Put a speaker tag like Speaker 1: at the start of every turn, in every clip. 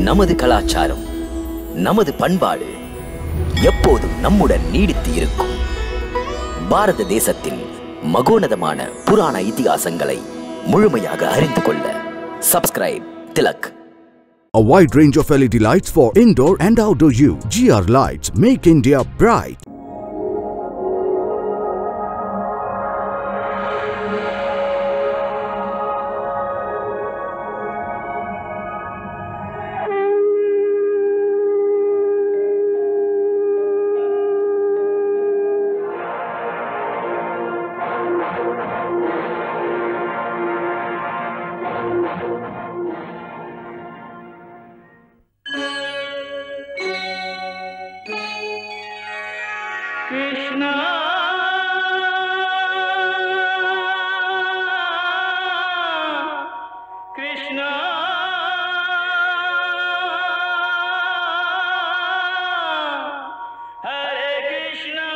Speaker 1: நமது கலாச்சாரம் நமது பண்பாடு எப்போதும் நம்முடன் நீடித்து இருக்கும் பாரத தேசத்தின் மகோனதமான புராண இதிகாசங்களை முழுமையாக அறிந்து கொள்ள subscribe Tilak
Speaker 2: A wide range of LED lights for indoor and outdoor use. GR Lights make India bright.
Speaker 3: Krishna Krishna Hare Krishna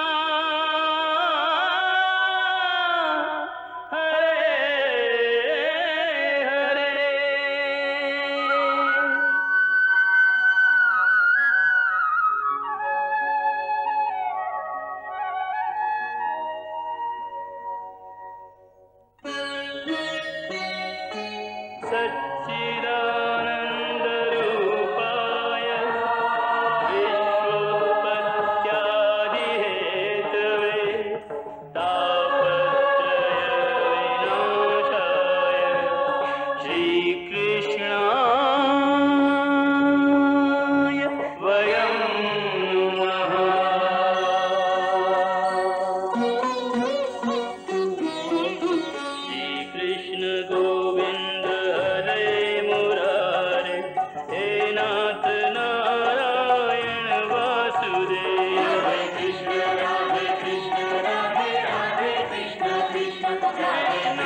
Speaker 3: Hare Hare सच्चिदानन्दरूपाय विश्वोत्पत्त्यादिहेतवे तापत्रयविनाशाय श्रीकृष्णाय वयं नमः श्रीकृष्ण गोविन्द हरे मुरारे हे नाथ नारायण वासुदेव हरे कृष्ण राधे कृष्ण राधे राधे कृष्ण कृष्ण हरे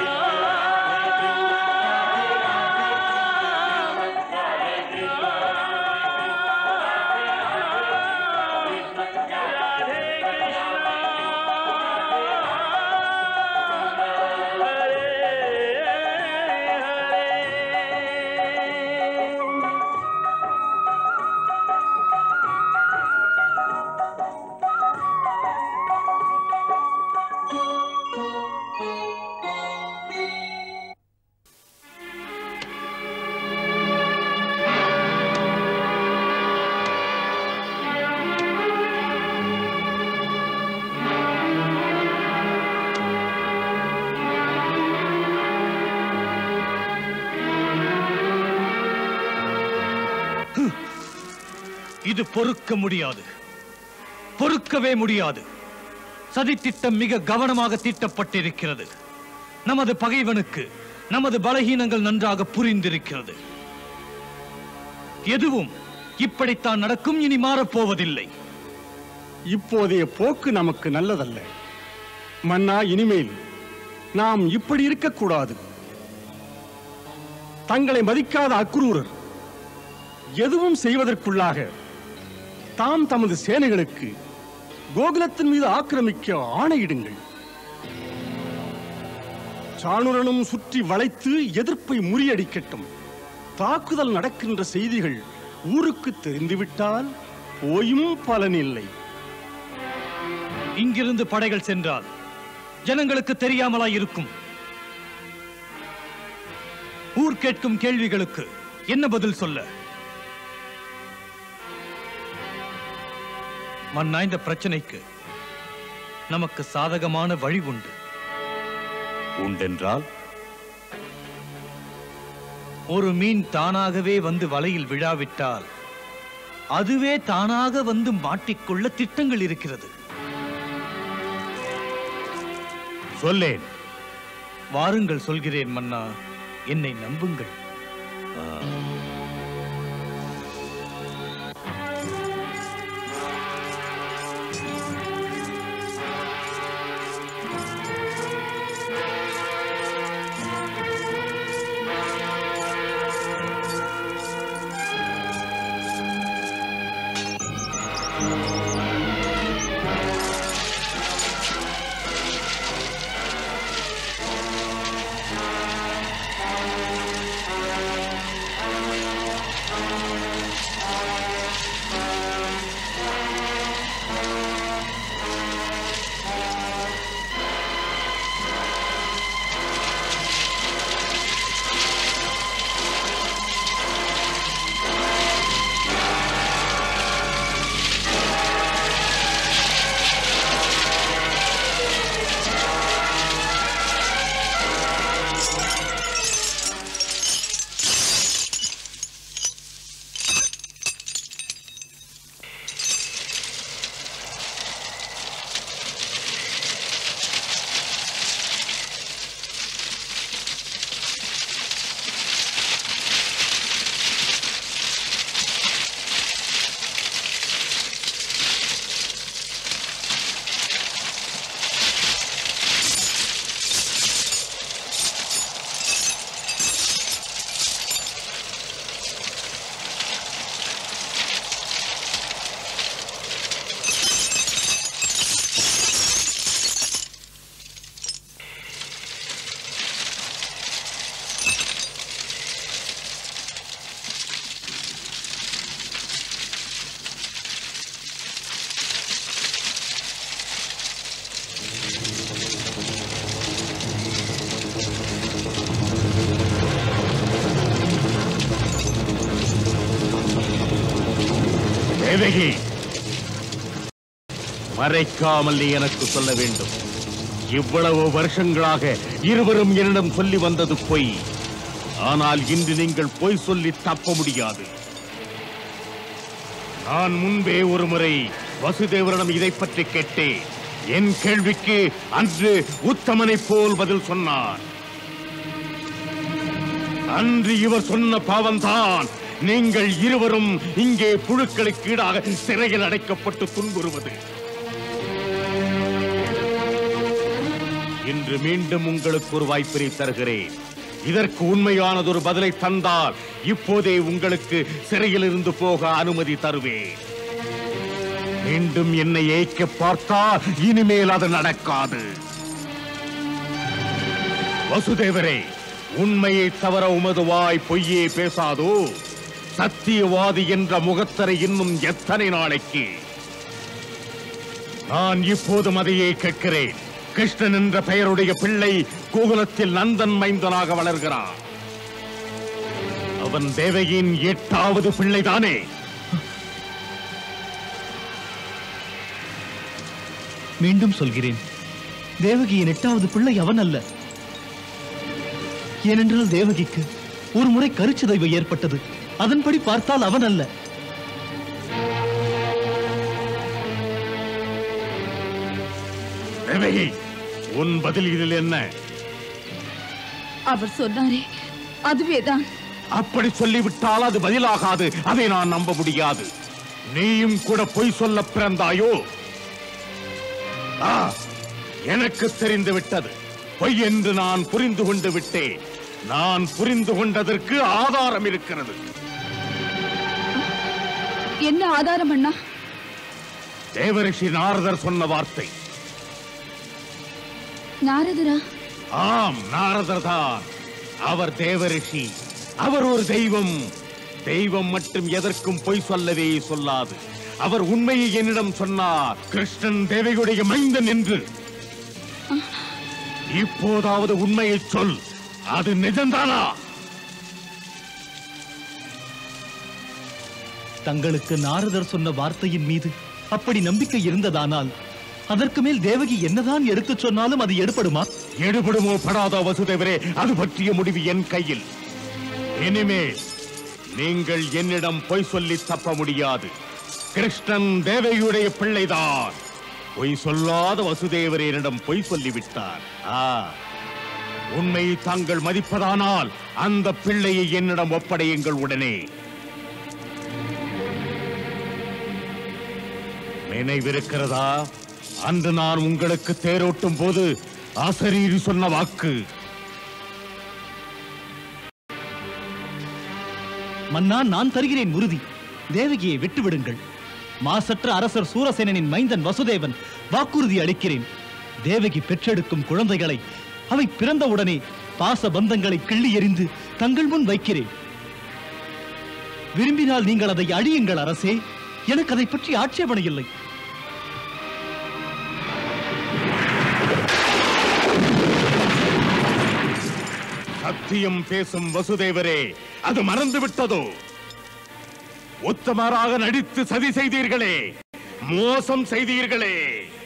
Speaker 4: இது பொறுக்க முடியாது பொறுக்கவே முடியாது சதித்திட்டம் மிக கவனமாக தீட்டப்பட்டிருக்கிறது நமது பகைவனுக்கு நமது பலகீனங்கள் நன்றாக புரிந்திருக்கிறது எதுவும் இப்படித்தான் நடக்கும் இனி மாறப்போவதில்லை
Speaker 5: இப்போதைய போக்கு நமக்கு நல்லதல்ல மன்னா இனிமேல் நாம் இப்படி இருக்கக்கூடாது தங்களை மதிக்காத அக்ரூரர் எதுவும் செய்வதற்குள்ளாக தாம் தமது சேனைகளுக்கு கோகுலத்தின் மீது ஆக்கிரமிக்க ஆணையிடுங்கள் சாணுரனும் சுற்றி வளைத்து எதிர்ப்பை முறியடிக்கட்டும் தாக்குதல் நடக்கின்ற செய்திகள் ஊருக்கு தெரிந்துவிட்டால் போயும் பலனில்லை
Speaker 4: இங்கிருந்து படைகள் சென்றால் ஜனங்களுக்கு தெரியாமலா இருக்கும் ஊர் கேட்கும் கேள்விகளுக்கு என்ன பதில் சொல்ல மன்னா இந்த பிரச்சனைக்கு நமக்கு சாதகமான வழி உண்டு
Speaker 6: உண்டென்றால்
Speaker 4: ஒரு மீன் தானாகவே வந்து வலையில் விழாவிட்டால் அதுவே தானாக வந்து மாட்டிக்கொள்ள திட்டங்கள் இருக்கிறது
Speaker 6: சொல்லேன்
Speaker 4: வாருங்கள் சொல்கிறேன் மன்னா என்னை நம்புங்கள்
Speaker 6: தேவகி மறைக்காமல் நீ எனக்கு சொல்ல வேண்டும் இவ்வளவு வருஷங்களாக இருவரும் என்னிடம் சொல்லி வந்தது பொய் ஆனால் இன்று நீங்கள் பொய் சொல்லி தப்ப முடியாது நான் முன்பே ஒரு முறை வசுதேவரிடம் இதை பற்றி கேட்டேன் என் கேள்விக்கு அன்று உத்தமனைப் போல் பதில் சொன்னார் அன்று இவர் சொன்ன பாவம்தான் நீங்கள் இருவரும் இங்கே புழுக்களுக்கு ஈடாக சிறையில் அடைக்கப்பட்டு துன்புறுவது இன்று மீண்டும் உங்களுக்கு ஒரு வாய்ப்பினை தருகிறேன் இதற்கு உண்மையானதொரு பதிலை தந்தால் இப்போதே உங்களுக்கு சிறையில் இருந்து போக அனுமதி தருவேன் மீண்டும் என்னை ஏய்க்க பார்த்தால் இனிமேல் அது நடக்காது வசுதேவரே உண்மையை தவிர உமது வாய் பொய்யே பேசாதோ சத்தியவாதி என்ற முகத்தரை இன்னும் எத்தனை நாளைக்கு நான் இப்போதும் அதையே கேட்கிறேன் கிருஷ்ணன் என்ற பெயருடைய பிள்ளை கோகுலத்தில் நந்தன் மைந்தனாக வளர்கிறான் அவன் தேவகியின் எட்டாவது பிள்ளைதானே
Speaker 4: மீண்டும் சொல்கிறேன் தேவகியின் எட்டாவது பிள்ளை அவன் அல்ல ஏனென்றால் தேவகிக்கு ஒரு முறை கருச்சிதைவு ஏற்பட்டது அதன்படி பார்த்தால் அவன் அல்ல
Speaker 6: தேவகி உன் பதில் இதில் என்ன
Speaker 7: அவர் சொன்னாரே அதுவேதான்
Speaker 6: அப்படி சொல்லிவிட்டால் அது பதிலாகாது அதை நான் நம்ப முடியாது நீயும் கூட பொய் சொல்ல பிறந்தாயோ ஆ, எனக்கு தெரிந்து விட்டது பொய் என்று நான் புரிந்து கொண்டு விட்டேன் நான் புரிந்து கொண்டதற்கு ஆதாரம் இருக்கிறது
Speaker 7: என்ன ஆதாரம் அண்ணா
Speaker 6: தேவரிஷி நாரதர் சொன்ன வார்த்தை
Speaker 7: நாரதரா
Speaker 6: ஆம் நாரதர் தான் அவர் தேவரிஷி அவர் ஒரு தெய்வம் தெய்வம் மட்டும் எதற்கும் பொய் சொல்லவே சொல்லாது அவர் உண்மையை என்னிடம் சொன்னார் கிருஷ்ணன் தேவகுடைய மைந்தன் என்று இப்போதாவது உண்மையை சொல் அது நிஜம்தானா
Speaker 4: தங்களுக்கு நாரதர் சொன்ன வார்த்தையின் மீது அப்படி நம்பிக்கை இருந்ததானால் அதற்கு மேல் தேவகி என்னதான் எடுத்துச் சொன்னாலும் அது எடுபடுமா
Speaker 6: எடுபடுமோ படாதோ வசுதேவரே அது பற்றிய முடிவு என் கையில் இனிமேல் நீங்கள் என்னிடம் பொய் சொல்லி தப்ப முடியாது கிருஷ்ணன் தேவகியுடைய பிள்ளைதான் பொய் சொல்லாத வசுதேவர் என்னிடம் பொய் சொல்லிவிட்டார் ஆ உண்மையை தாங்கள் மதிப்பதானால் அந்த பிள்ளையை என்னிடம் ஒப்படையுங்கள் உடனே நினைவிருக்கிறதா அன்று நான் உங்களுக்கு தேரோட்டும் போது ஆசரீரி சொன்ன வாக்கு
Speaker 4: மன்னா நான் தருகிறேன் உறுதி தேவகியை விட்டுவிடுங்கள் மாசற்ற அரசர் சூரசேனனின் மைந்தன் வசுதேவன் வாக்குறுதி அளிக்கிறேன் தேவகி பெற்றெடுக்கும் குழந்தைகளை அவை பிறந்தவுடனே பாச பந்தங்களை கிள்ளி எறிந்து தங்கள் முன் வைக்கிறேன் விரும்பினால் நீங்கள் அதை அழியுங்கள் அரசே எனக்கு அதை பற்றி ஆட்சேபனை இல்லை
Speaker 6: சத்தியம் பேசும் வசுதேவரே அது மறந்து விட்டதோ உத்தமராக நடித்து சதி செய்தீர்களே மோசம் செய்தீர்களே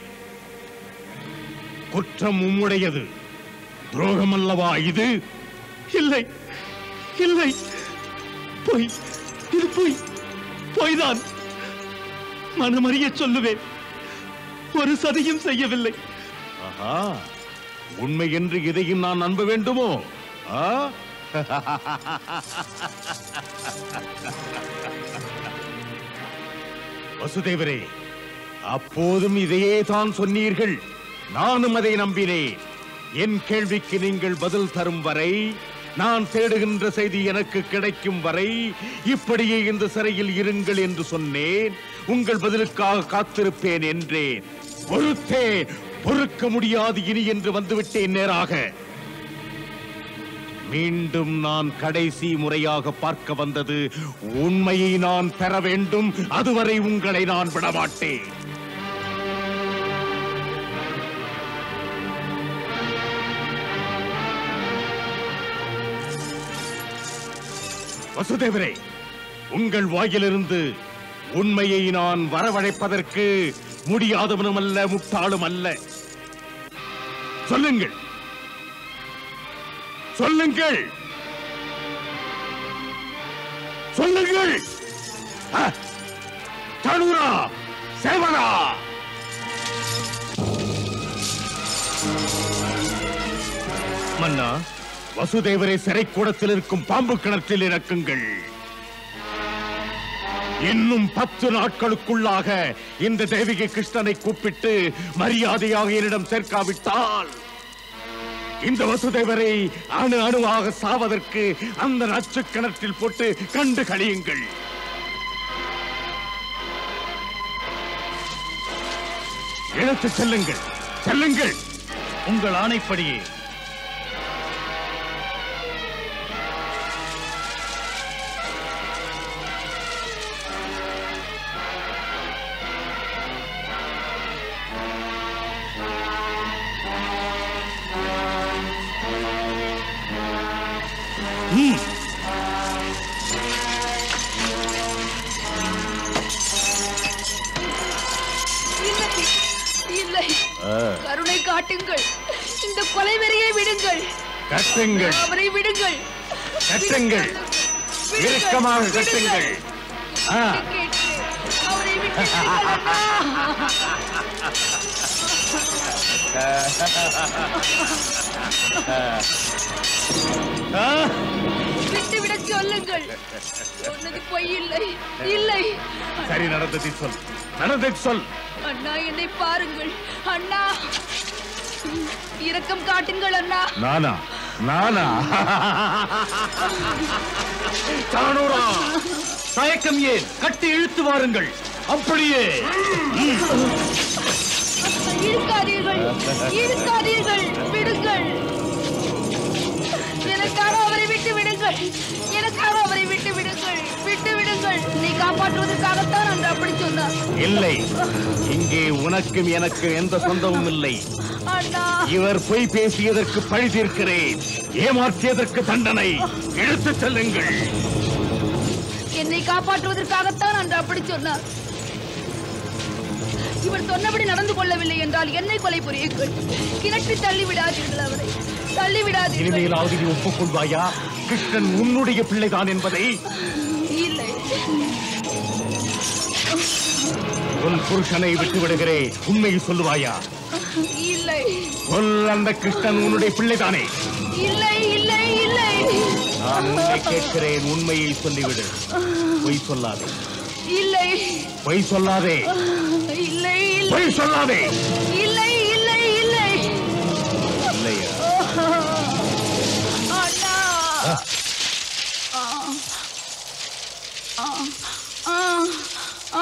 Speaker 6: குற்றம் உம்முடையது துரோகம் அல்லவா இது
Speaker 4: இல்லை இல்லை பொய் இது பொய் பொய்தான் மனமறிய சொல்லுவேன் ஒரு சதியும் செய்யவில்லை
Speaker 6: ஆஹா உண்மை என்று இதையும் நான் நம்ப வேண்டுமோ ஆ? வசுதேவரே அப்போதும் இதையே தான் சொன்னீர்கள் நானும் அதை நம்பினேன் என் கேள்விக்கு நீங்கள் பதில் தரும் வரை நான் தேடுகின்ற செய்தி எனக்கு கிடைக்கும் வரை இப்படியே இந்த சிறையில் இருங்கள் என்று சொன்னேன் உங்கள் பதிலுக்காக காத்திருப்பேன் என்றேன் பொறுத்தேன் பொறுக்க முடியாது இனி என்று வந்துவிட்டேன் நேராக மீண்டும் நான் கடைசி முறையாக பார்க்க வந்தது உண்மையை நான் பெற வேண்டும் அதுவரை உங்களை நான் விடமாட்டேன் வசுதேவரே உங்கள் வாயிலிருந்து உண்மையை நான் வரவழைப்பதற்கு முடியாதவனும் அல்ல முட்டாளும் அல்ல சொல்லுங்கள் சொல்லுங்கள் சொல்லுங்கள் ஆ, சடுரா சேவகா மன்னா வசுதேவரை சிறைக்கூடத்தில் இருக்கும் பாம்பு கிணற்றில் இறக்குங்கள் இன்னும் பத்து நாட்களுக்குள்ளாக இந்த தேவிகை கிருஷ்ணனை கூப்பிட்டு மரியாதையாக என்னிடம் சேர்க்காவிட்டால் இந்த வசுதேவரை அணு அணுவாக சாவதற்கு அந்த நச்சு கிணற்றில் போட்டு கண்டு கழியுங்கள் இழுத்து செல்லுங்கள் செல்லுங்கள்
Speaker 4: உங்கள் ஆணைப்படியே
Speaker 7: இல்லை இல்லை கருணை காட்டுங்கள் இந்த கொலை வெறியை விடுங்கள்
Speaker 6: கட்டுங்கள்
Speaker 7: அவரை விடுங்கள்
Speaker 6: கட்டுங்கள்
Speaker 7: விடுங்கள்.
Speaker 6: இறுக்கமாக கட்டுங்கள் ஆ.
Speaker 7: கேட்கிறேன். அவரை விட்டு விடுங்கள் அண்ணா. விட்டு விட சொல்லுங்கள் சொன்னது பொய் இல்லை இல்லை
Speaker 6: சரி நடந்ததை சொல் நடந்ததை சொல்
Speaker 7: அண்ணா என்னை பாருங்கள் அண்ணா இரக்கம் காட்டுங்கள் அண்ணா
Speaker 6: நானா நானா சாணூரா
Speaker 4: தயக்கம் ஏன் கட்டி இழுத்து வாருங்கள் அப்படியே
Speaker 7: இழுக்காதீர்கள் இழுக்காதீர்கள் விடுங்கள் எனக்காக அவரை விட்டு விடுங்கள் எனக்காக அவரை விட்டு விடுங்கள் விட்டு விடுங்கள் நீ காப்பாற்றுவதற்காகத்தான் அன்று அப்படி சொன்னார்
Speaker 6: இல்லை இங்கே உனக்கும் எனக்கு எந்த சொந்தமும் இல்லை
Speaker 7: அண்ணா
Speaker 6: இவர் பொய் பேசியதற்கு பழி தீர்க்கிறேன் ஏமாற்றியதற்கு தண்டனை இழுத்துச் செல்லுங்கள்
Speaker 7: என்னை காப்பாற்றுவதற்காகத்தான் அன்று அப்படி சொன்னார் இவர் சொன்னபடி நடந்து கொள்ளவில்லை என்றால் என்னை கொலை புரியுங்கள் கிணற்றில் தள்ளி விடாதீர்கள் அவரை தள்ளி விடாதீர்கள்
Speaker 6: இனிமேலாவது நீ ஒப்புக்கொள்வாயா கிருஷ்ணன் உன்னுடைய பிள்ளைதான் என்பதை
Speaker 7: இல்லை
Speaker 6: உன் புருஷனை விட்டு விடுகிறேன் உண்மையை சொல்லுவாயா
Speaker 7: இல்லை
Speaker 6: சொல் அந்த கிருஷ்ணன் உன்னுடைய பிள்ளைதானே
Speaker 7: இல்லை இல்லை இல்லை
Speaker 6: நான் உன்னை கேட்கிறேன் உண்மையை சொல்லிவிடு பொய் சொல்லாதே
Speaker 7: இல்லை
Speaker 6: பொய் சொல்லாதே
Speaker 7: இல்லை இல்லை
Speaker 6: பொய் சொல்லாதே
Speaker 7: இல்லை இல்லை இல்லை
Speaker 6: இல்லையா
Speaker 7: அண்ணா ஆ. ஆ. ஆ. ஆ.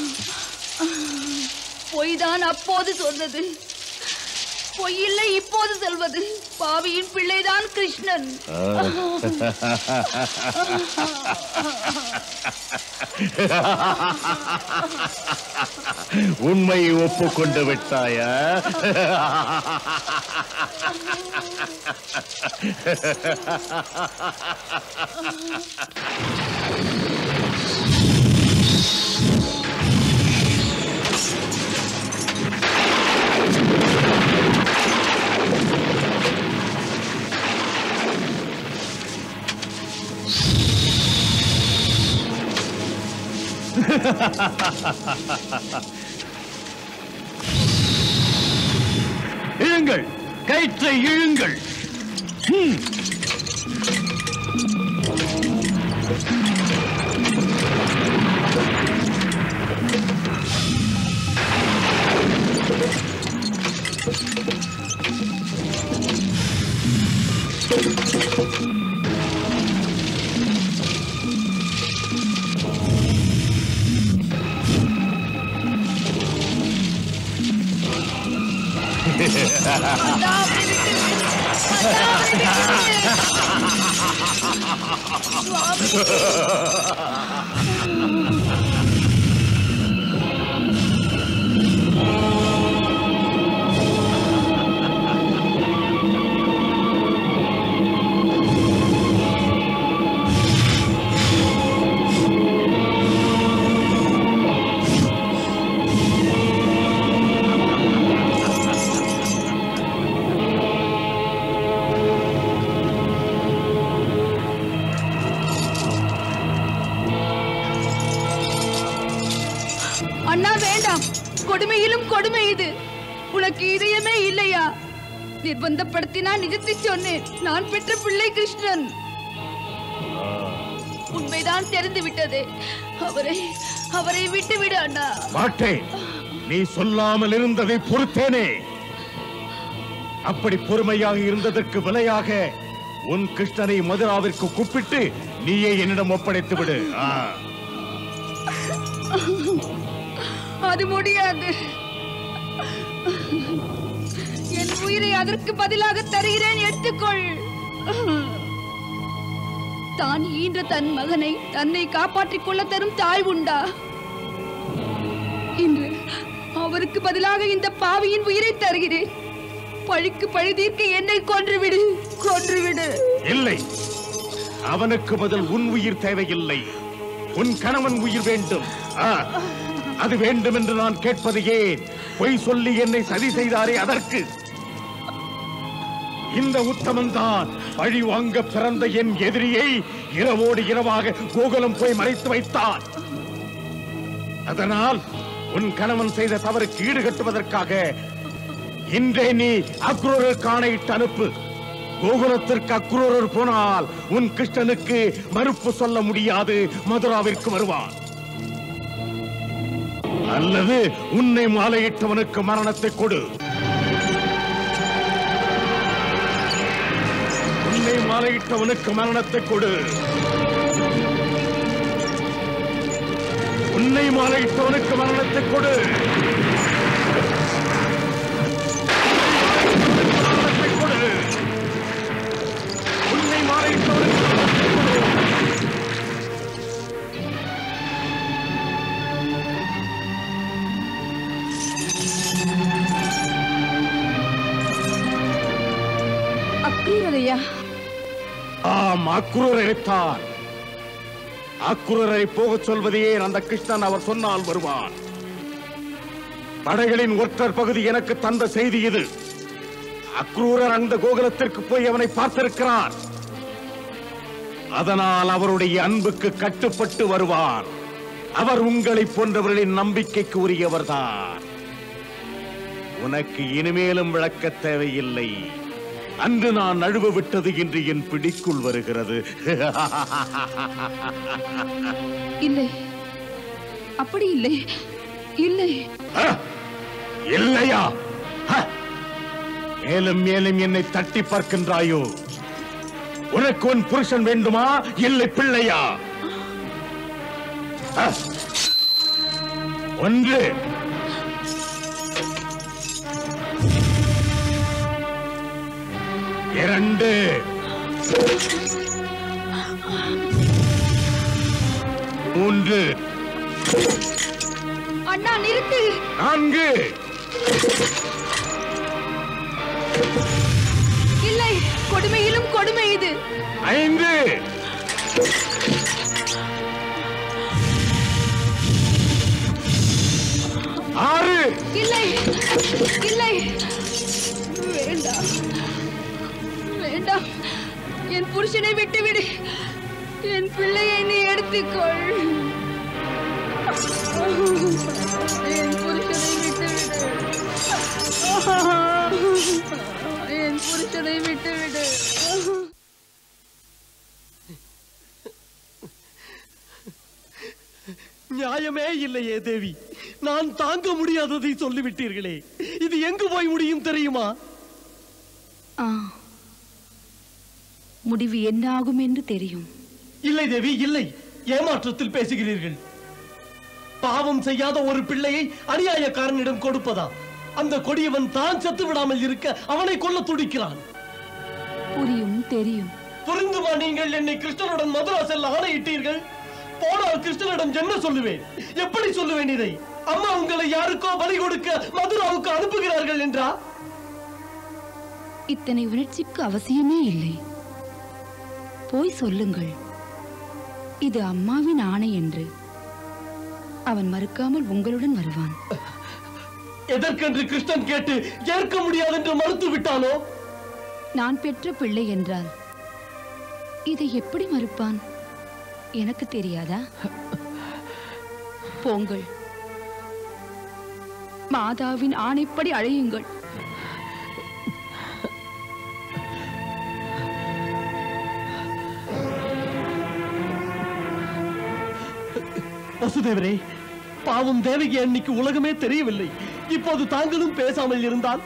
Speaker 7: பொய்தான் அப்போது சொன்னது பொய்யில்லை இப்போது சொல்வது பாவியின் பிள்ளைதான் கிருஷ்ணன்
Speaker 6: உண்மையை ஒப்புக்கொண்டு விட்டாயா
Speaker 4: இழுங்கள் கயிற்றை இழுங்கள்
Speaker 7: அண்ணா, அவரை விட்டு விடு. அண்ணா, அவரை விட்டு விடு. சுவாமி
Speaker 6: ஆ
Speaker 7: கொடுமையிலும் கொடுமை இது உனக்கு இதயமே இல்லையா நிர்பந்தப்படுத்தி நான் நிஜத்தை சொன்னேன் நான் பெற்ற பிள்ளை கிருஷ்ணன் உண்மைதான் தெரிந்து விட்டது அவரை அவரை விட்டு விடு அண்ணா
Speaker 6: மாட்டேன் நீ சொல்லாமல் இருந்ததை பொறுத்தேனே அப்படி பொறுமையாக இருந்ததற்கு விலையாக உன் கிருஷ்ணனை மதுராவிற்கு கூப்பிட்டு நீயே என்னிடம் ஒப்படைத்து விடு ஆ.
Speaker 7: அது முடியாது என் உயிரை அதற்கு பதிலாக தருகிறேன் எடுத்துக்கொள் தான் ஈன்ற தன் மகனை தன்னை காப்பாற்றிக் கொள்ள தரும் தாய் உண்டா இன்று அவருக்கு பதிலாக இந்த பாவியின் உயிரை தருகிறேன் பழிக்கு பழி தீர்க்க என்னை கொன்றுவிடு கொன்றுவிடு
Speaker 6: இல்லை அவனுக்கு பதில் உன் உயிர் தேவையில்லை உன் கணவன் உயிர் வேண்டும் ஆ, அது வேண்டும் என்று நான் கேட்பது ஏன் பொய் சொல்லி என்னை சதி செய்தாரே அதற்கு இந்த உத்தமன் தான் பழி வாங்க பிறந்த என் எதிரியை இரவோடு இரவாக கோகுலம் போய் மறைத்து வைத்தான் அதனால் உன் கணவன் செய்த தவறுக்கு ஈடுகட்டுவதற்காக இன்றே நீ அக்ரூரருக்கு ஆணையிட்டு அனுப்பு கோகுலத்திற்கு அக்ரூரர் போனால் உன் கிருஷ்ணனுக்கு மறுப்பு சொல்ல முடியாது மதுராவிற்கு வருவான் அல்லது உன்னை மாலையிட்டவனுக்கு மரணத்தை கொடு உன்னை மாலையிட்டவனுக்கு மரணத்தை கொடு உன்னை மாலையிட்டவனுக்கு மரணத்தை கொடு மரணத்தை கொடு உன்னை மாலையிட்டவனுக்கு மரணத்தை கொடு
Speaker 7: அக்ரீரரையா
Speaker 6: ஆம் அக்குரர் அழைத்தார் அக்குரரை போகச் சொல்வதையே அந்த கிருஷ்ணன் அவர் சொன்னால் வருவான் படைகளின் ஒற்றர் பகுதி எனக்கு தந்த செய்தி இது அக்ரூரர் அந்த கோகுலத்திற்கு போய் அவனை பார்த்திருக்கிறார் அதனால் அவருடைய அன்புக்கு கட்டுப்பட்டு வருவார் அவர் உங்களை போன்றவர்களின் நம்பிக்கைக்கு உரியவர்தான் உனக்கு இனிமேலும் விளக்க தேவையில்லை அன்று நான் நழுவ விட்டது இன்று என் பிடிக்குள் வருகிறது
Speaker 7: இல்லை அப்படி இல்லை இல்லை
Speaker 6: ஆ! இல்லையா ஹ! மேலும் மேலும் என்னை தட்டி பார்க்கின்றாயோ உனக்கு உன் புருஷன் வேண்டுமா இல்லை பிள்ளையா ஆ! ஒன்று இரண்டு மூன்று
Speaker 7: அண்ணா நிறுத்து
Speaker 6: நான்கு
Speaker 7: இல்லை கொடுமையிலும் கொடுமை இது
Speaker 6: ஐந்து ஆறு
Speaker 7: இல்லை இல்லை வேண்டாம் வேண்டாம் என் புருஷனை விட்டுவிடு என் பிள்ளையை நீ எடுத்துக்கொள் என் புருஷனை விட்டுவிடு என் புருஷனை விட்டுவிடு
Speaker 8: நியாயமே இல்லையே தேவி நான் தாங்க முடியாததை சொல்லிவிட்டீர்களே இது எங்கு போய் முடியும் தெரியுமா
Speaker 7: ஆ முடிவு என்ன ஆகும் என்று தெரியும்
Speaker 8: இல்லை தேவி இல்லை ஏமாற்றத்தில் பேசுகிறீர்கள் பாவம் செய்யாத ஒரு பிள்ளையை அநியாயக்காரனிடம் கொடுப்பதா அந்த கொடியவன் தான் செத்து விடாமல் இருக்க அவனை கொல்ல துடிக்கிறான்
Speaker 7: புரியும் தெரியும்
Speaker 8: புரிந்துமா நீங்கள் என்னை கிருஷ்ணனுடன் மதுரா செல்ல ஆணையிட்டீர்கள் போனால் கிருஷ்ணனிடம் என்ன சொல்லுவேன் எப்படி சொல்லுவேன் இதை அம்மா உங்களை யாருக்கோ பலி கொடுக்க மதுராவுக்கு அனுப்புகிறார்கள் என்றா
Speaker 7: இத்தனை உணர்ச்சிக்கு அவசியமே இல்லை போய் சொல்லுங்கள் இது அம்மாவின் ஆணை என்று அவன் மறுக்காமல் உங்களுடன் வருவான்
Speaker 8: எதற்கென்று கிருஷ்ணன் கேட்டு ஏற்க முடியாது என்று மறுத்து விட்டானோ
Speaker 7: நான் பெற்ற பிள்ளை என்றால் இதை எப்படி மறுப்பான் எனக்கு தெரியாதா போங்கள் மாதாவின் ஆணைப்படி அழையுங்கள்
Speaker 8: வசுதேவரே பாவம் தேவகி அன்னைக்கு உலகமே தெரியவில்லை இப்போது தாங்களும் பேசாமல் இருந்தால்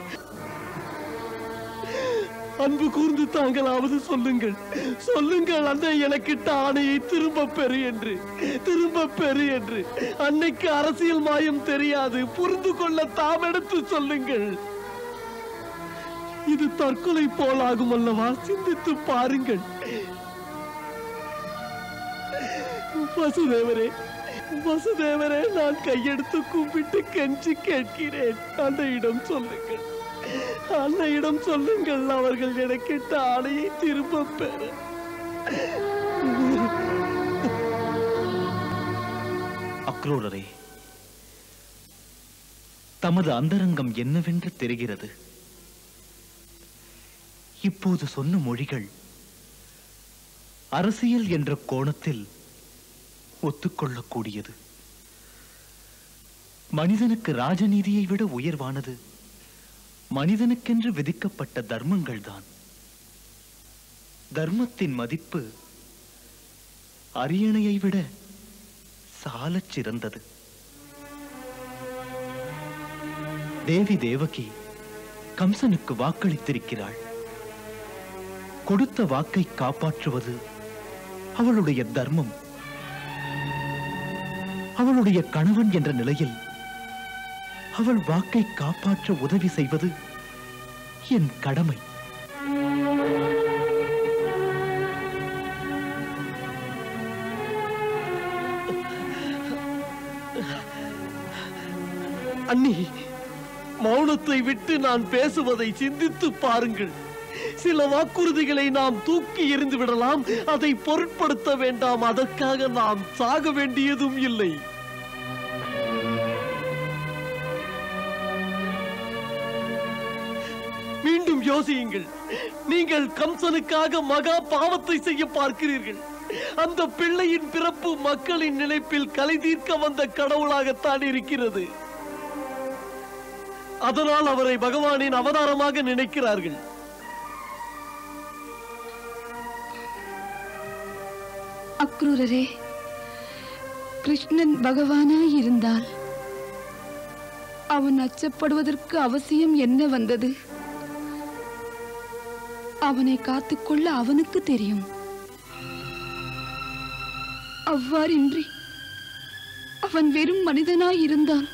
Speaker 8: அன்பு கூர்ந்து தாங்களாவது சொல்லுங்கள் சொல்லுங்கள் அன்னை எனக்கிட்ட ஆணையை திரும்ப பெறு என்று திரும்ப பெறு என்று அன்னைக்கு அரசியல் மாயம் தெரியாது புரிந்து கொள்ள தாம் எடுத்து சொல்லுங்கள் இது தற்கொலை போலாகும் அல்லவா சிந்தித்து பாருங்கள் வசுதேவரே வசுதேவரே நான் கையெடுத்து கும்பிட்டு கெஞ்சி கேட்கிறேன் அன்னையிடம் சொல்லுங்கள் அன்னையிடம் சொல்லுங்கள் அவர்கள் எனக்கிட்ட ஆணையை திரும்ப பெற
Speaker 4: அக்ரூரரே தமது அந்தரங்கம் என்னவென்று தெரிகிறது இப்போது சொன்ன மொழிகள் அரசியல் என்ற கோணத்தில் ஒத்துக்கொள்ளக்கூடியது மனிதனுக்கு ராஜநீதியை விட உயர்வானது மனிதனுக்கென்று விதிக்கப்பட்ட தர்மங்கள்தான் தர்மத்தின் மதிப்பு அரியணையை விட சாலச் சிறந்தது தேவி தேவகி கம்சனுக்கு வாக்களித்திருக்கிறாள் கொடுத்த வாக்கை காப்பாற்றுவது அவளுடைய தர்மம் அவளுடைய கணவன் என்ற நிலையில் அவள் வாக்கை காப்பாற்ற உதவி செய்வது என் கடமை
Speaker 8: அண்ணி மௌனத்தை விட்டு நான் பேசுவதை சிந்தித்து பாருங்கள் சில வாக்குறுதிகளை நாம் தூக்கி எறிந்து விடலாம் அதை பொருட்படுத்த வேண்டாம் அதற்காக நாம் சாக வேண்டியதும் இல்லை மீண்டும் யோசியுங்கள் நீங்கள் கம்சனுக்காக மகா பாவத்தை செய்ய பார்க்கிறீர்கள் அந்த பிள்ளையின் பிறப்பு மக்களின் நினைப்பில் கலை தீர்க்க வந்த கடவுளாகத்தான் இருக்கிறது அதனால் அவரை பகவானின் அவதாரமாக நினைக்கிறார்கள்
Speaker 7: அக்ரூரரே கிருஷ்ணன் பகவானாய் இருந்தால் அவன் அச்சப்படுவதற்கு அவசியம் என்ன வந்தது அவனை காத்துக்கொள்ள அவனுக்கு தெரியும் அவ்வாறின்றி அவன் வெறும் மனிதனாய் இருந்தால்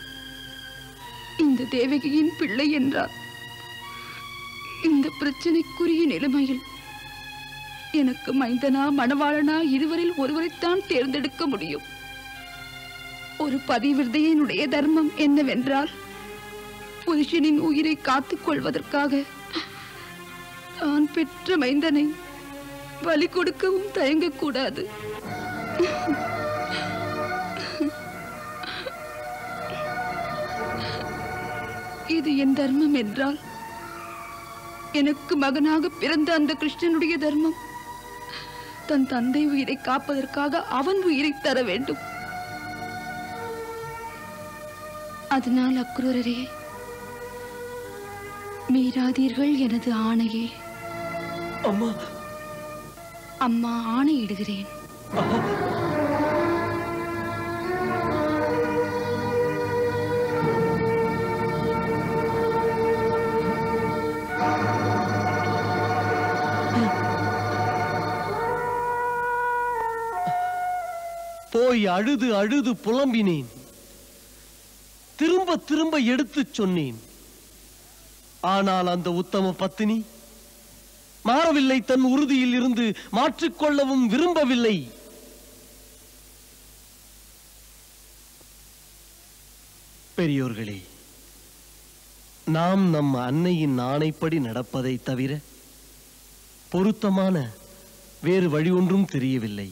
Speaker 7: இந்த தேவகியின் பிள்ளை என்றார் இந்த பிரச்சனைக்குரிய நிலைமையில் எனக்கு மைந்தனா மணவாளனா இருவரில் ஒருவரைத்தான் தேர்ந்தெடுக்க முடியும் ஒரு பதிவிரதையினுடைய தர்மம் என்னவென்றால் புருஷனின் உயிரை காத்துக் கொள்வதற்காக தான் பெற்ற மைந்தனை பலி கொடுக்கவும் தயங்கக்கூடாது இது என் தர்மம் என்றால் எனக்கு மகனாக பிறந்த அந்த கிருஷ்ணனுடைய தர்மம் தன் தந்தை உயிரை காப்பதற்காக அவன் உயிரை தர வேண்டும் அதனால் அக்ரூரரே மீறாதீர்கள் எனது ஆணையே
Speaker 8: அம்மா
Speaker 7: அம்மா ஆணையிடுகிறேன்
Speaker 8: போய் அழுது அழுது புலம்பினேன் திரும்ப திரும்ப எடுத்துச் சொன்னேன் ஆனால் அந்த உத்தம பத்தினி மாறவில்லை தன் உறுதியில் இருந்து மாற்றிக்கொள்ளவும் விரும்பவில்லை பெரியோர்களே நாம் நம் அன்னையின் ஆணைப்படி நடப்பதை தவிர பொருத்தமான வேறு வழி ஒன்றும் தெரியவில்லை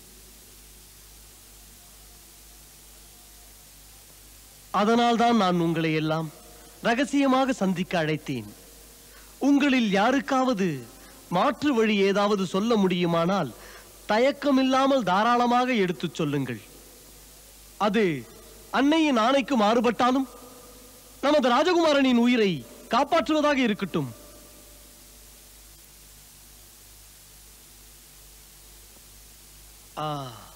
Speaker 8: அதனால்தான் நான் உங்களை எல்லாம் ரகசியமாக சந்திக்க அழைத்தேன் உங்களில் யாருக்காவது மாற்று வழி ஏதாவது சொல்ல முடியுமானால் தயக்கமில்லாமல் தாராளமாக எடுத்துச் சொல்லுங்கள் அது அன்னையின் ஆணைக்கு மாறுபட்டாலும் நமது ராஜகுமாரனின் உயிரை காப்பாற்றுவதாக இருக்கட்டும் ஆ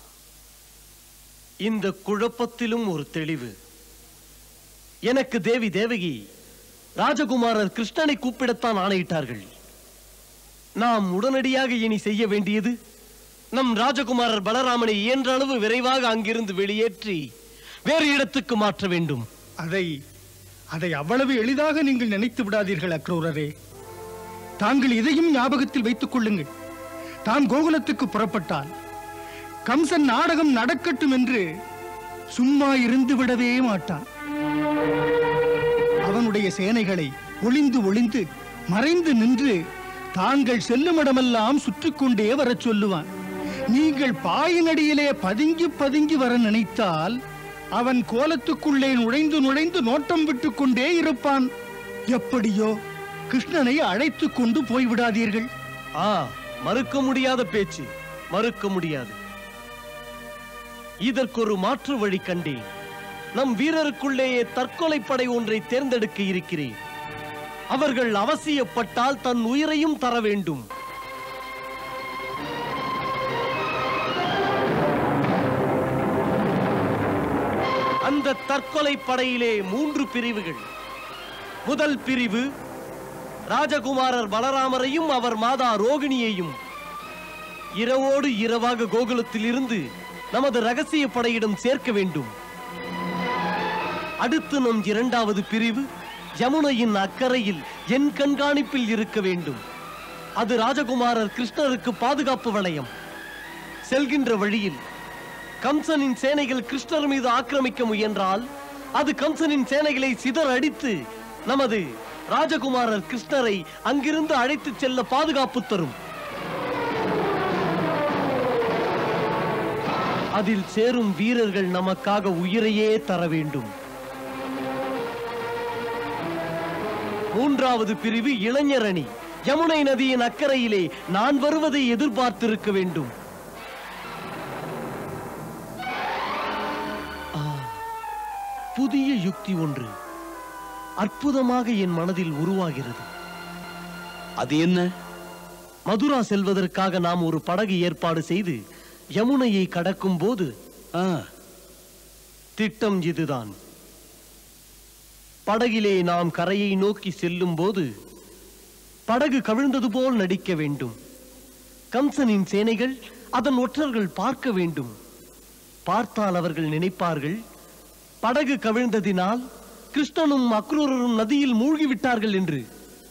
Speaker 8: இந்த குழப்பத்திலும் ஒரு தெளிவு எனக்கு தேவி தேவகி ராஜகுமாரர் கிருஷ்ணனை கூப்பிடத்தான் ஆணையிட்டார்கள் நாம் உடனடியாக இனி செய்ய வேண்டியது நம் ராஜகுமாரர் பலராமனை இயன்ற அளவு விரைவாக அங்கிருந்து வெளியேற்றி வேறு இடத்துக்கு மாற்ற வேண்டும்
Speaker 9: அதை அதை அவ்வளவு எளிதாக நீங்கள் நினைத்து விடாதீர்கள் அக்ரூரரே தாங்கள் இதையும் ஞாபகத்தில் வைத்துக் கொள்ளுங்கள் தான் கோகுலத்துக்கு புறப்பட்டால் கம்சன் நாடகம் நடக்கட்டும் என்று சும்மா இருந்து விடவே மாட்டான் அவனுடைய சேனைகளை ஒளிந்து ஒளிந்து மறைந்து நின்று தாங்கள் செல்லுமிடமெல்லாம் சுற்றிக் கொண்டே வரச் சொல்லுவான் நீங்கள் பாயினடியிலே பதுங்கி பதுங்கி வர நினைத்தால் அவன் கோலத்துக்குள்ளே நுழைந்து நுழைந்து நோட்டம் விட்டுக் கொண்டே இருப்பான் எப்படியோ கிருஷ்ணனை அழைத்துக் கொண்டு போய்விடாதீர்கள்
Speaker 8: ஆ மறுக்க முடியாத பேச்சு மறுக்க முடியாது இதற்கொரு மாற்று வழி கண்டேன் நம் வீரருக்குள்ளேயே தற்கொலை படை ஒன்றை தேர்ந்தெடுக்க இருக்கிறேன் அவர்கள் அவசியப்பட்டால் தன் உயிரையும் தர வேண்டும் அந்த தற்கொலை படையிலே மூன்று பிரிவுகள் முதல் பிரிவு ராஜகுமாரர் பலராமரையும் அவர் மாதா ரோகிணியையும் இரவோடு இரவாக கோகுலத்தில் இருந்து நமது ரகசிய படையிடம் சேர்க்க வேண்டும் அடுத்து நம் இரண்டாவது பிரிவு யமுனையின் அக்கறையில் என் கண்காணிப்பில் இருக்க வேண்டும் அது ராஜகுமாரர் கிருஷ்ணருக்கு பாதுகாப்பு வளையம் செல்கின்ற வழியில் கம்சனின் சேனைகள் கிருஷ்ணர் மீது ஆக்கிரமிக்க முயன்றால் அது கம்சனின் சேனைகளை சிதற அடித்து நமது ராஜகுமாரர் கிருஷ்ணரை அங்கிருந்து அழைத்துச் செல்ல பாதுகாப்பு தரும் அதில் சேரும் வீரர்கள் நமக்காக உயிரையே தர வேண்டும் மூன்றாவது பிரிவு இளைஞர் அணி யமுனை நதியின் அக்கறையிலே நான் வருவதை எதிர்பார்த்திருக்க வேண்டும் ஆ, புதிய யுக்தி ஒன்று அற்புதமாக என் மனதில் உருவாகிறது
Speaker 10: அது என்ன
Speaker 8: மதுரா செல்வதற்காக நாம் ஒரு படகு ஏற்பாடு செய்து யமுனையை கடக்கும் போது
Speaker 10: ஆ,
Speaker 8: திட்டம் இதுதான் படகிலே நாம் கரையை நோக்கி செல்லும் போது படகு கவிழ்ந்தது போல் நடிக்க வேண்டும் கம்சனின் சேனைகள் அதன் ஒற்றர்கள் பார்க்க வேண்டும் பார்த்தால் அவர்கள் நினைப்பார்கள் படகு கவிழ்ந்ததினால் கிருஷ்ணனும் அக்ரூரரும் நதியில் மூழ்கி விட்டார்கள் என்று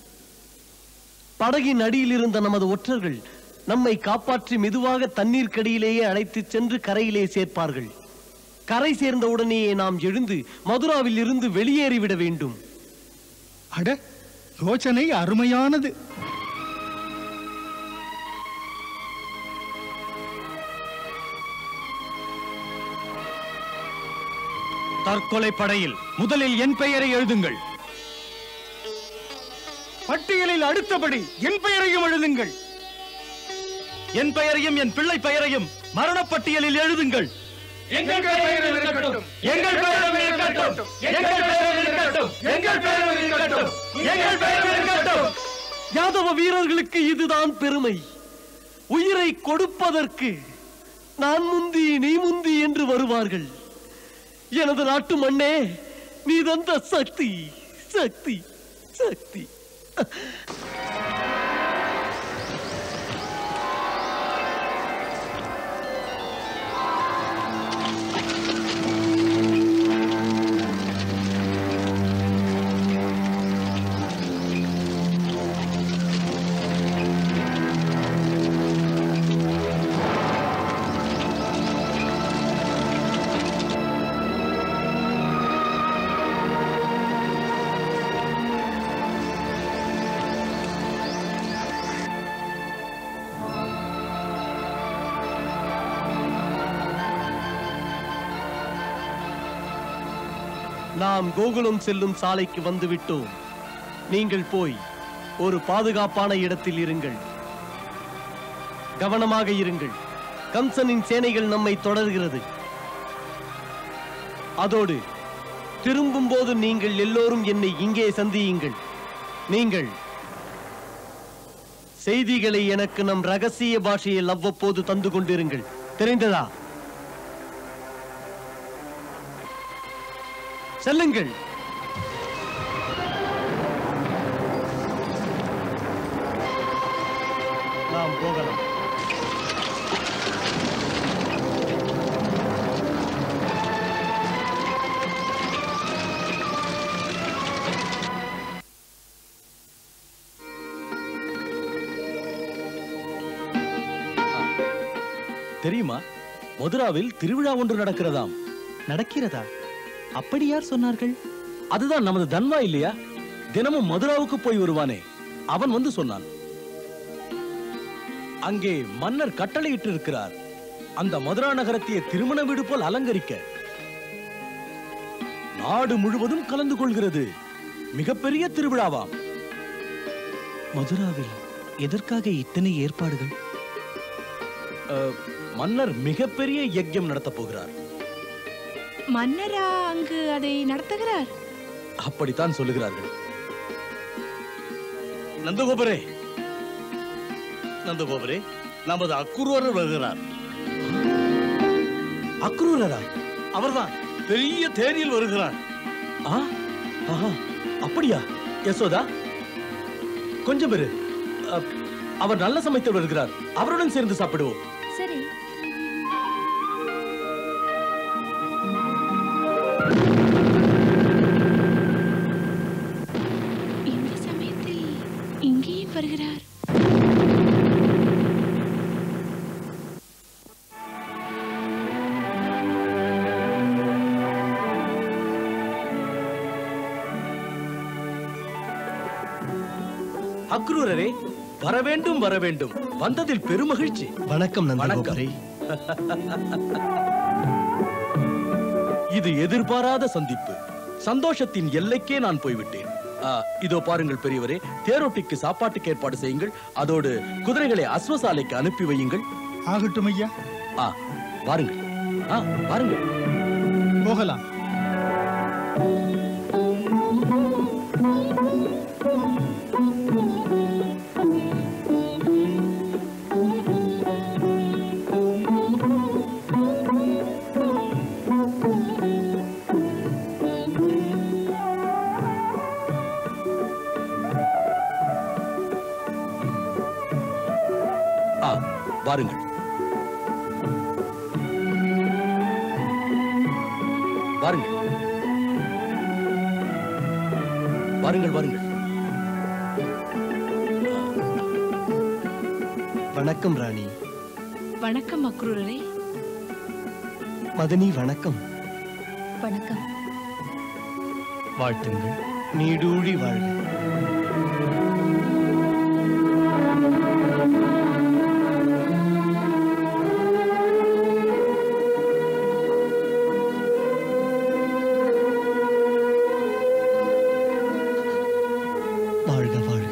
Speaker 8: படகின் அடியில் இருந்த நமது ஒற்றர்கள் நம்மை காப்பாற்றி மெதுவாக தண்ணீர்க்கடியிலேயே அழைத்துச் சென்று கரையிலே சேர்ப்பார்கள் கரை சேர்ந்தவுடனேயே நாம் எழுந்து மதுராவில் இருந்து வெளியேறிவிட வேண்டும்
Speaker 9: அட யோசனை அருமையானது
Speaker 10: தற்கொலை படையில் முதலில் என் பெயரை எழுதுங்கள்
Speaker 9: பட்டியலில் அடுத்தபடி என் பெயரையும் எழுதுங்கள்
Speaker 10: என் பெயரையும் என் பிள்ளை பெயரையும் மரணப்பட்டியலில் எழுதுங்கள்
Speaker 9: எங்கள் பெயரில் இருக்கட்டும்
Speaker 10: எங்கள் பெயரும் இருக்கட்டும் எங்கள் பெயரும் இருக்கட்டும் எங்கள் பெயரும் இருக்கட்டும் எங்கள் பெயரும் இருக்கட்டும்
Speaker 8: யாதவ வீரர்களுக்கு இதுதான் பெருமை உயிரை கொடுப்பதற்கு நான் முந்தி நீ முந்தி என்று வருவார்கள் எனது நாட்டு மண்ணே நீ தந்த சக்தி சக்தி சக்தி நாம் கோகுலம் செல்லும் சாலைக்கு வந்துவிட்டோம் நீங்கள் போய் ஒரு பாதுகாப்பான இடத்தில் இருங்கள் கவனமாக இருங்கள் கம்சனின் சேனைகள் நம்மை தொடர்கிறது அதோடு திரும்பும் போது நீங்கள் எல்லோரும் என்னை இங்கே சந்தியுங்கள் நீங்கள் செய்திகளை எனக்கு நம் ரகசிய பாஷையில் அவ்வப்போது தந்து கொண்டிருங்கள் தெரிந்ததா செல்லுங்கள் நாம் போகலாம்
Speaker 4: தெரியுமா மதுராவில் திருவிழா ஒன்று நடக்கிறதாம் நடக்கிறதா அப்படி யார் சொன்னார்கள் அதுதான் நமது தன்வா இல்லையா தினமும் மதுராவுக்கு போய் வருவானே அவன் வந்து சொன்னான் அங்கே மன்னர் கட்டளையிட்டு இருக்கிறார் அந்த மதுரா நகரத்தையே திருமண வீடு போல் அலங்கரிக்க நாடு முழுவதும் கலந்து கொள்கிறது மிகப்பெரிய திருவிழாவாம் மதுராவில் எதற்காக இத்தனை ஏற்பாடுகள் அஹ், மன்னர் மிகப்பெரிய யஜ்யம் நடத்தப் போகிறார்
Speaker 11: மன்னரா அங்கு அதை நடத்துகிறார்
Speaker 4: அப்படித்தான் சொல்லுகிறார்கள் நந்தகோபரே நந்தகோபரே நமது அக்குருவரர் வருகிறார் அக்குருவரரா அவர்தான் பெரிய தேரில் வருகிறார் ஆ ஆஹா அப்படியா யசோதா கொஞ்சம் பெரு அவர் நல்ல சமைத்து வருகிறார் அவருடன் சேர்ந்து சாப்பிடுவோம்
Speaker 11: சரி இந்த சமயத்தில் இங்கேயும் வருகிறார்
Speaker 4: அக்ரூரரே வர வேண்டும் வர வேண்டும் வந்ததில் பெருமகிழ்ச்சி
Speaker 8: வணக்கம் நந்தகோபரே
Speaker 4: இது எதிர்பாராத சந்திப்பு சந்தோஷத்தின் எல்லைக்கே நான் போய்விட்டேன் ஆ, இதோ பாருங்கள் பெரியவரே தேரோட்டிக்கு சாப்பாட்டுக்கு ஏற்பாடு செய்யுங்கள் அதோடு குதிரைகளை அஸ்வசாலைக்கு அனுப்பி வையுங்கள்
Speaker 9: ஆகட்டும் ஐயா
Speaker 4: ஆ பாருங்கள் ஆ பாருங்கள்
Speaker 9: போகலாம்
Speaker 4: ஆ பாருங்கள் பாருங்கள் பாருங்கள் பாருங்கள்
Speaker 8: வணக்கம் ராணி
Speaker 11: வணக்கம் அக்ரூரரே
Speaker 8: மதனி வணக்கம்
Speaker 11: வணக்கம்
Speaker 8: வாழ்த்துங்கள் நீடூழி வாழ்க வாழ்க வாழ்க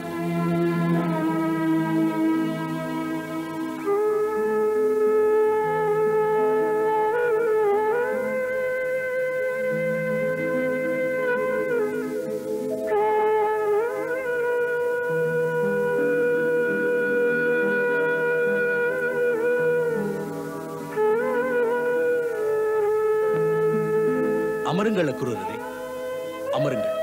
Speaker 4: அமருங்கள் அக்குரூரரே அமருங்கள்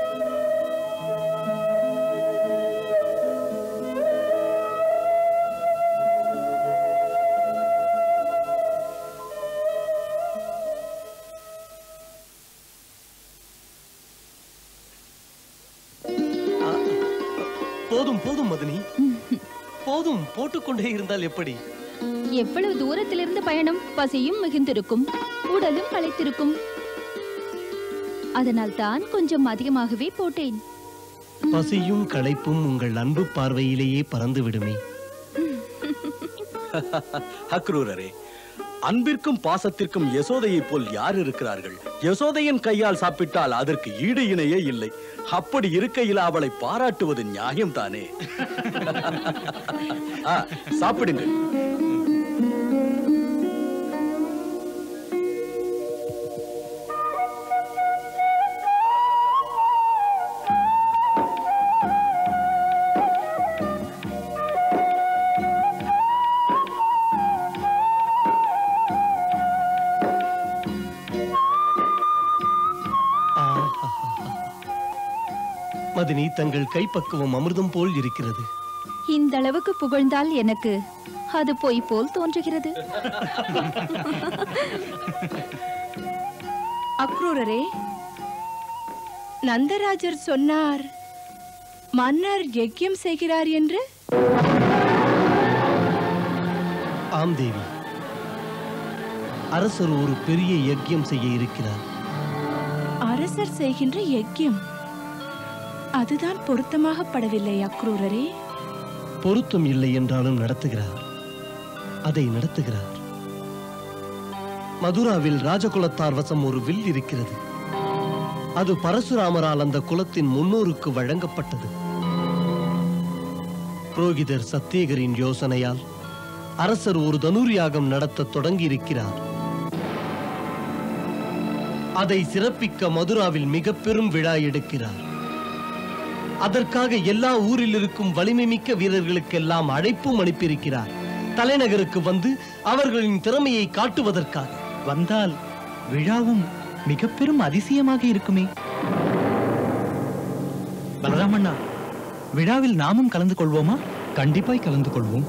Speaker 8: போதும் போதும் மதனி போதும் போட்டுக்கொண்டே இருந்தால் எப்படி
Speaker 12: எவ்வளவு தூரத்திலிருந்து பயணம் பசியும் மிகுந்திருக்கும் உடலும் களைத்திருக்கும் அதனால் தான் கொஞ்சம் அதிகமாகவே போட்டேன்
Speaker 8: பசியும் களைப்பும் உங்கள் அன்பு பார்வையிலேயே பறந்து விடுமே
Speaker 4: அக்ரூரரே அன்பிற்கும் பாசத்திற்கும் யசோதையைப் போல் யார் இருக்கிறார்கள் யசோதையின் கையால் சாப்பிட்டால் அதற்கு ஈடு இணையே இல்லை அப்படி இருக்கையில் அவளை பாராட்டுவது நியாயம்தானே ஆ, சாப்பிடுங்கள்
Speaker 8: பதினி தங்கள் கைப்பக்குவம் அமிர்தம் போல் இருக்கிறது
Speaker 12: இந்த அளவுக்கு புகழ்ந்தால் எனக்கு அது பொய் போல் தோன்றுகிறது
Speaker 11: அக்ரூரரே நந்தராஜர் சொன்னார் மன்னர் யஜ்யம் செய்கிறார் என்று
Speaker 8: ஆம் தேவி அரசர் ஒரு பெரிய யஜ்யம் செய்ய இருக்கிறார்
Speaker 11: அரசர் செய்கின்ற யஜ்யம் அதுதான் பொருத்தமாக படவில்லை அக்ரூரரே
Speaker 8: பொருத்தம் இல்லை என்றாலும் நடத்துகிறார் அதை நடத்துகிறார் மதுராவில் ராஜகுலத்தார் வசம் ஒரு வில் இருக்கிறது அது பரசுராமரால் அந்த குலத்தின் முன்னோருக்கு வழங்கப்பட்டது புரோகிதர் சத்தியகரின் யோசனையால் அரசர் ஒரு தனுர்யாகம் நடத்த தொடங்கியிருக்கிறார் அதை சிறப்பிக்க மதுராவில் மிக பெரும் விழா எடுக்கிறார் அதற்காக எல்லா ஊரில் இருக்கும் வலிமை மிக்க வீரர்களுக்கெல்லாம் அழைப்பும் அனுப்பியிருக்கிறார் தலைநகருக்கு வந்து அவர்களின் திறமையை காட்டுவதற்காக
Speaker 4: வந்தால் விழாவும் மிக பெரும் அதிசயமாக இருக்குமே பலராமண்ணா விழாவில் நாமும் கலந்து கொள்வோமா கண்டிப்பாய் கலந்து கொள்வோம்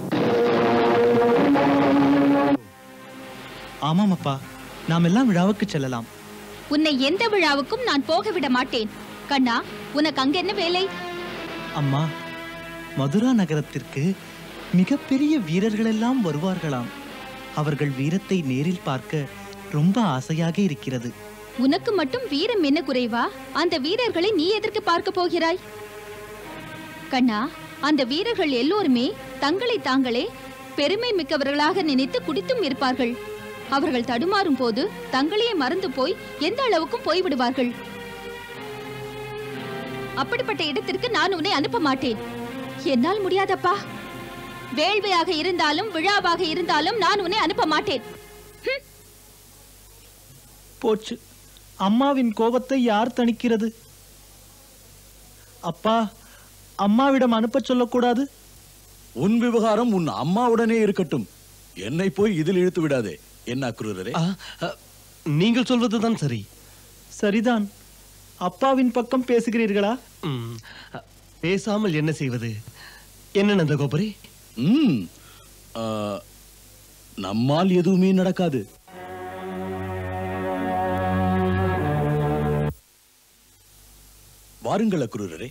Speaker 4: ஆமாம் அப்பா நாம் எல்லாம் விழாவுக்கு செல்லலாம்
Speaker 12: உன்னை எந்த விழாவுக்கும் நான் போக விட மாட்டேன் கண்ணா உனக்கு அங்க என்ன வேலை
Speaker 4: அம்மா மதுரா நகரத்திற்கு மிகப்பெரிய வீரர்கள் எல்லாம் வருவார்களாம் அவர்கள் வீரத்தை நேரில் பார்க்க ரொம்ப ஆசையாக இருக்கிறது
Speaker 12: உனக்கு மட்டும் வீரம் என்ன குறைவா அந்த வீரர்களை நீ எதற்கு பார்க்க போகிறாய் கண்ணா அந்த வீரர்கள் எல்லோருமே தங்களை தாங்களே பெருமை மிக்கவர்களாக நினைத்து குடித்தும் இருப்பார்கள் அவர்கள் தடுமாறும் போது தங்களையே மறந்து போய் எந்த அளவுக்கும் போய்விடுவார்கள் அப்படிப்பட்ட இடத்திற்கு நான் உன்னை அனுப்ப மாட்டேன் என்னால் முடியாதப்பா வேள்வியாக இருந்தாலும் விழாவாக இருந்தாலும் நான் உன்னை அனுப்ப மாட்டேன்
Speaker 4: போச்சு அம்மாவின் கோபத்தை யார் தணிக்கிறது அப்பா அம்மாவிடம் அனுப்பச் சொல்லக்கூடாது
Speaker 13: உன் விவகாரம் உன் அம்மாவுடனே இருக்கட்டும் என்னை போய் இதில் இழுத்து விடாதே என்ன அக்ரூரரே
Speaker 8: நீங்கள் சொல்வதுதான் சரி
Speaker 4: சரிதான் அப்பாவின் பக்கம் பேசுகிறீர்களா
Speaker 8: ம், பேசாமல் என்ன செய்வது என்ன நந்தகோபுரி
Speaker 13: ம் ஆ, நம்மால் எதுவுமே நடக்காது வாருங்கள் அக்ரூரரே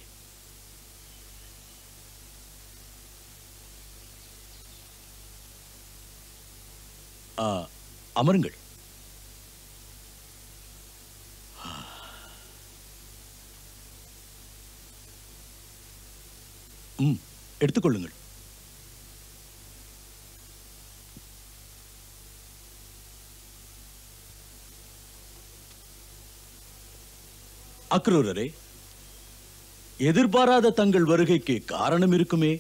Speaker 13: ஆ, அமருங்கள் ம் எடுத்துக்கொள்ளுங்கள் அக்ரூரரே எதிர்பாராத தங்கள் வருகைக்கு காரணம் இருக்குமே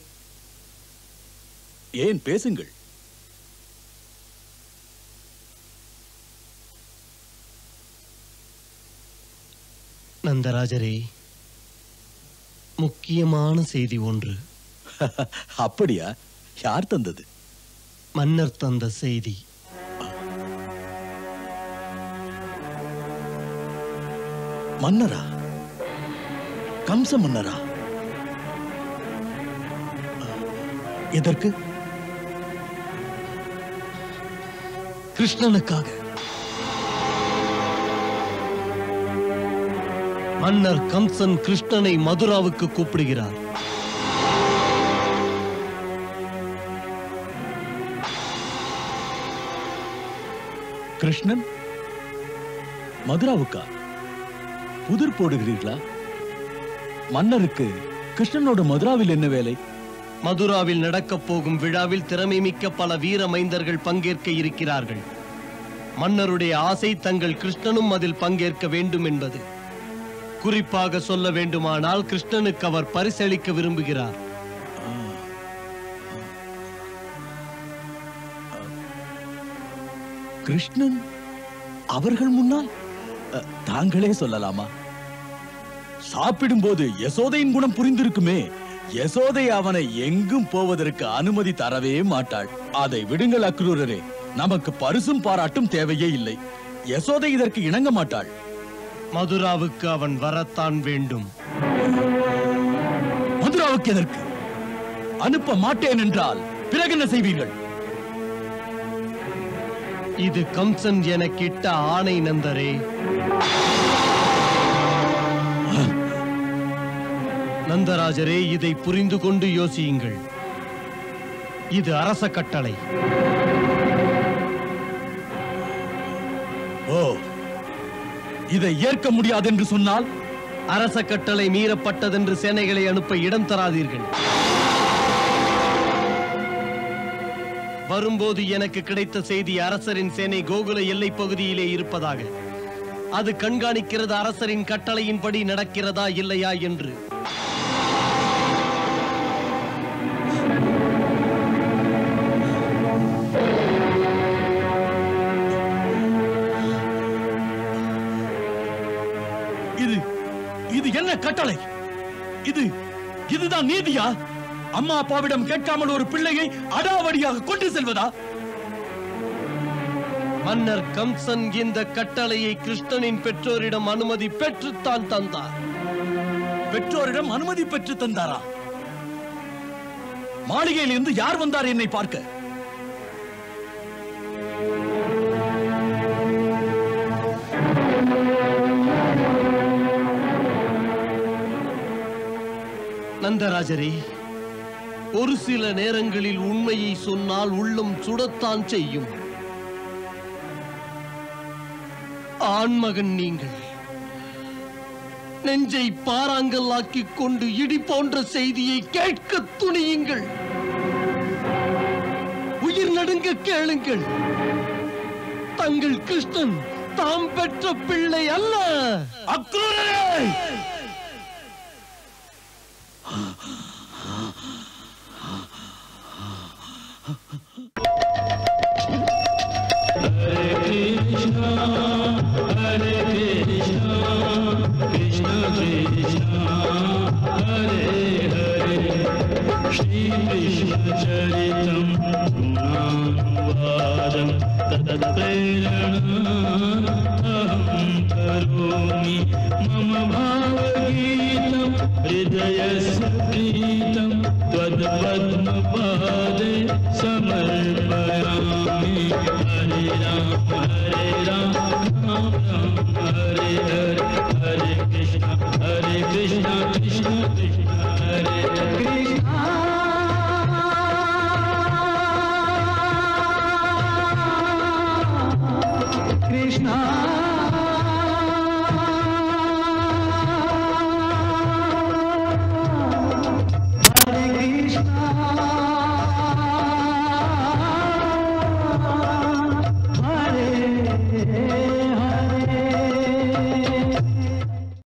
Speaker 13: ஏன் பேசுங்கள்
Speaker 8: நந்தராஜரே முக்கியமான செய்தி ஒன்று
Speaker 13: அப்படியா யார் தந்தது
Speaker 8: மன்னர் தந்த செய்தி
Speaker 13: மன்னரா கம்ச மன்னரா எதற்கு
Speaker 8: கிருஷ்ணனுக்காக மன்னர் கம்சன் கிருஷ்ணனை மதுராவுக்கு கூப்பிடுகிறார்
Speaker 13: கிருஷ்ணன் மதுராவுக்கா புதிர் போடுகிறீர்களா மன்னருக்கு கிருஷ்ணனோட மதுராவில் என்ன வேலை
Speaker 8: மதுராவில் நடக்கப் போகும் விழாவில் திறமை மிக்க பல வீர மைந்தர்கள் பங்கேற்க இருக்கிறார்கள் மன்னருடைய ஆசை தங்கள் கிருஷ்ணனும் அதில் பங்கேற்க வேண்டும் என்பது குறிப்பாக சொல்ல வேண்டுமானால் கிருஷ்ணனுக்கு அவர் பரிசளிக்க விரும்புகிறார்
Speaker 13: கிருஷ்ணன் அவர்கள் முன்னால் அ, தாங்களே சொல்லலாமா சாப்பிடும்போது யசோதையின் குணம் புரிந்திருக்குமே யசோதை அவனை எங்கும் போவதற்கு அனுமதி தரவே மாட்டாள் அதை விடுங்கள் அக்ரூரரே நமக்கு பரிசும் பாராட்டும் தேவையே இல்லை யசோதை இதற்கு இணங்க மாட்டாள்
Speaker 8: மதுராவுக்கு அவன் வரத்தான் வேண்டும்
Speaker 13: மதுராவுக்கு எதற்கு அனுப்ப மாட்டேன் என்றால் பிறகு என்ன செய்வீர்கள்
Speaker 8: இது கம்சன் எனக்கிட்ட ஆணை நந்தரே நந்தராஜரே இதை புரிந்து கொண்டு யோசியுங்கள் இது அரச கட்டளை
Speaker 13: ஓ இதை ஏற்க முடியாது என்று சொன்னால்
Speaker 8: அரச கட்டளை மீறப்பட்டதென்று சேனைகளை அனுப்ப இடம் தராதீர்கள் வரும்போது எனக்கு கிடைத்த செய்தி அரசரின் சேனை கோகுல எல்லைப் பகுதியிலே இருப்பதாக அது கண்காணிக்கிறது அரசரின் கட்டளையின்படி நடக்கிறதா இல்லையா என்று
Speaker 13: இது இது என்ன கட்டளை இது இதுதான் நீதியா அம்மா அப்பாவிடம் கேட்காமல் ஒரு பிள்ளையை அடாவடியாக கொண்டு செல்வதா
Speaker 8: மன்னர் கம்சன் இந்த கட்டளையை கிருஷ்ணனின் பெற்றோரிடம் அனுமதி பெற்றுத்தான் தந்தார்
Speaker 13: பெற்றோரிடம் அனுமதி பெற்று தந்தாரா மாளிகையில் இருந்து யார் வந்தார் என்னை பார்க்க
Speaker 8: நந்தராஜரே ஒரு சில நேரங்களில் உண்மையை சொன்னால் உள்ளம் சுடத்தான் செய்யும் ஆண்மகன் நீங்கள் நெஞ்சை பாறாங்கல்லாக்கிக் கொண்டு இடி போன்ற செய்தியை கேட்க துணியுங்கள் உயிர் நடுங்க கேளுங்கள் தங்கள் கிருஷ்ணன் தாம் பெற்ற பிள்ளை அல்ல
Speaker 13: அக்ரூரரே
Speaker 3: श्रीकृष्णचरितं गुणानुवादं तत्प्रेरणा अहं करोमि मम भावगीतं हृदयस्य प्रीतं त्वद्पद्मपादे समर्पयामि हरे राम हरे राम राम राम हरे हरे हरे कृष्ण हरे कृष्ण कृष्ण कृष्ण हरे हरे
Speaker 10: कृष्णा